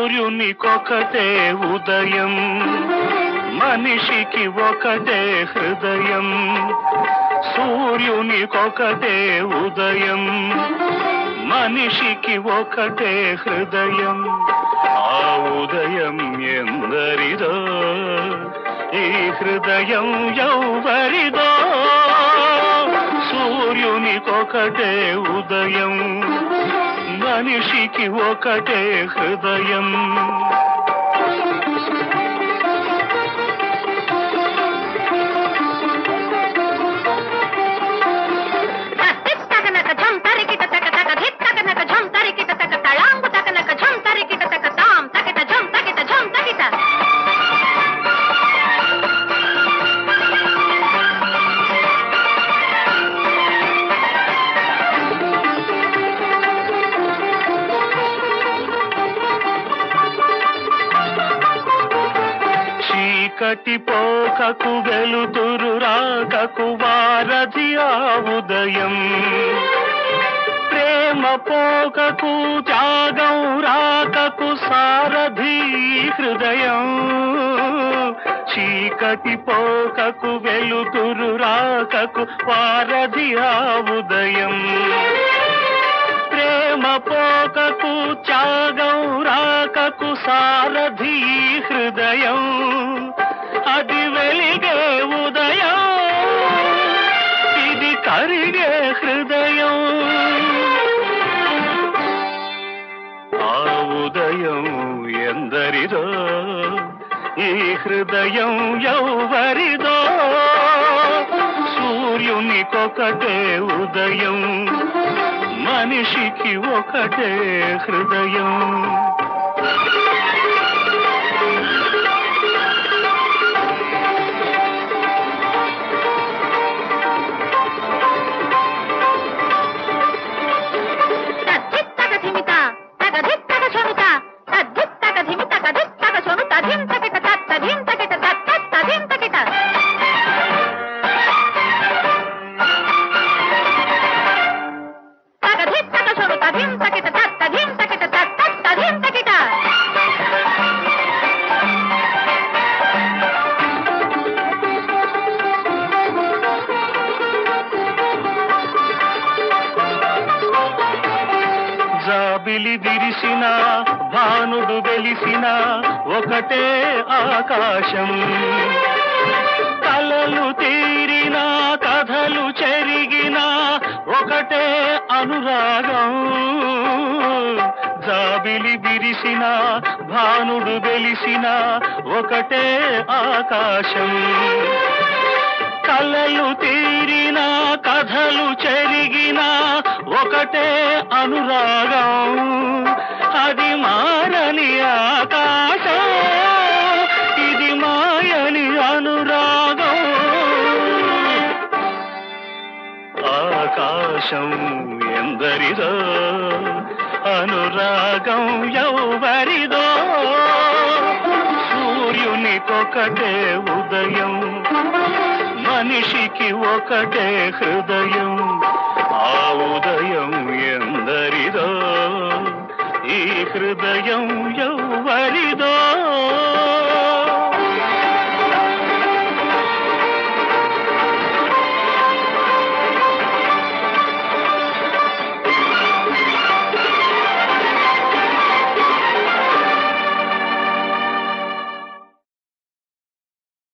సూర్యునికొకటే ఉదయం మనిషికి ఒకటే హృదయం సూర్యునికొకటే ఉదయం మనిషికి ఒకటే హృదయం ఆ ఉదయం ఎందరిదో ఈ హృదయం ఎవరిదో సూర్యునికొకటే ఉదయం మనిషికి ఒకటే హృదయం తక్కనక ఝం తరికిట తక తక ధిక్ తకనక ఝం తరికిట తక తళాంగు తకనక ఝం తరికిట తక తాం తకిట ఝం తకిట ఝం తకిట చీకటి పోకకు వెలుతురు రాకకు వారధి ఆ ఉదయం ప్రేమ పోకకు త్యాగం రాకకు సారథి హృదయం చీకటి పోకకు వెలుతురు రాకకు వారధి ఆ ఉదయం ప్రేమ పోకకు త్యాగం రాకకు సారథి హృదయం అది వెలిగే ఉదయం ఇది కరిగే హృదయం ఆ ఉదయం ఎందరిదో ఈ హృదయం ఎవరిదో సూర్యునికొకటే ఉదయం మనిషికి ఒకటే హృదయం తద్ధిక్ తక ధిమిత తక ధిక్ తక చొనుత తద్ధిక్ తక ధిమిత తక ధిక్ తక చొను తధిం తకిట తత్ తధిం తకిట తత్ తత్ తధిం తకిట తక ధిక్ తక చొను తధిం తకిట తత్ తధిం తకిట తత్ తత్ తధిం తకిట జాబిలి విరిసిన భానుడు వెలిసిన ఒకటే ఆకాశం కలలు తీరిన కథలు చెరిగిన ఒకటే అనురాగం జాబిలి విరిసిన భానుడు వెలిసిన ఒకటే ఆకాశం కలలు తీరిన కథలు చెరిగిన ఒకటే అనురాగం అది మారని ఆకాశం ఇది మాయని అనురాగం ఆకాశం ఎందరిదో అనురాగం ఎవరిదో సూర్యునికొకటే ఉదయం మనిషికి ఒకటే హృదయం ఆ ఉదయం ఎందరిదో ఈ హృదయం ఎవరి